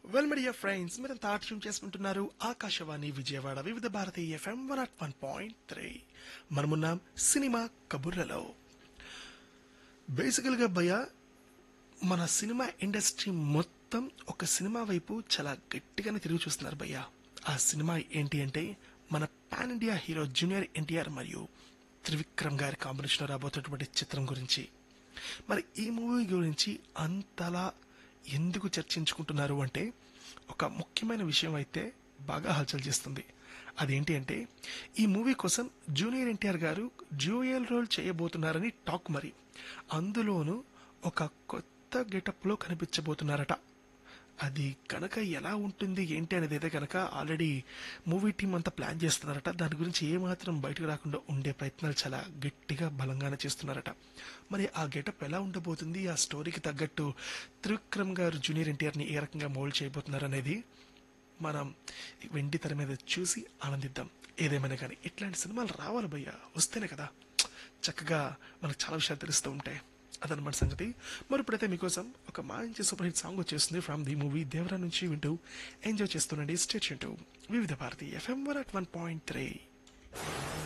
well media friends మీరంతా ఆటం చేసుకుంటున్నారు Akashvani Vijayawada Vividh Bharati FM one at one point three మనమున్నాం సినిమా కబుర్లలో బేసికల్గా భయ మన సినిమా ఇండస్ట్రీ మొత్తం ఒక సినిమా వైపు చాలా గట్టిగానే తిరిగి చూస్తున్నారు భయ్య ఆ సినిమా ఏంటి అంటే మన pan India hero junior NTR మరియు త్రివిక్రమ్ గారి కాంబినేషన్లో రాబోతున్నటువంటి చిత్రం గురించి మరి ఈ మూవీ గురించి అంతలా ఎందుకు చర్చించుకుంటున్నారు అంటే ఒక ముఖ్యమైన విషయం అయితే బాగా హల్చల్ చేస్తుంది అదేంటి అంటే ఈ మూవీ కోసం జూనియర్ ఎన్టీఆర్ గారు జ్యూయల్ రోల్ చేయబోతున్నారని టాక్ మరి అందులోనూ ఒక కొత్త గెటప్లో కనిపించబోతున్నారట అది కనుక ఎలా ఉంటుంది ఏంటి అనేది అయితే కనుక ఆల్రెడీ మూవీ టీం అంతా ప్లాన్ చేస్తున్నారట దాని గురించి ఏమాత్రం బయటకు రాకుండా ఉండే ప్రయత్నాలు చాలా గట్టిగా బలంగానే చేస్తున్నారట మరి ఆ గెటప్ ఎలా ఉండబోతుంది ఆ స్టోరీకి తగ్గట్టు త్రివిక్రమ్ గారు జూనియర్ ఎన్టీఆర్ని ఏ రకంగా మోల్డ్ చేయబోతున్నారు అనేది మనం వెండి తెర మీద చూసి ఆనందిద్దాం ఏదేమైనా కానీ ఇట్లాంటి సినిమాలు రావాలి భయ్య వస్తేనే కదా చక్కగా మనకు చాలా విషయాలు తెలుస్తూ ఉంటాయి అదనమాట సంగతి మరి ఇప్పుడైతే మీకోసం ఒక మంచి సూపర్ హిట్ సాంగ్ వచ్చేస్తుంది ఫ్రమ్ ది మూవీ దేవరా నుంచి వింటూ ఎంజాయ్ చేస్తుండండి state Vividh Bharati FM one at one point three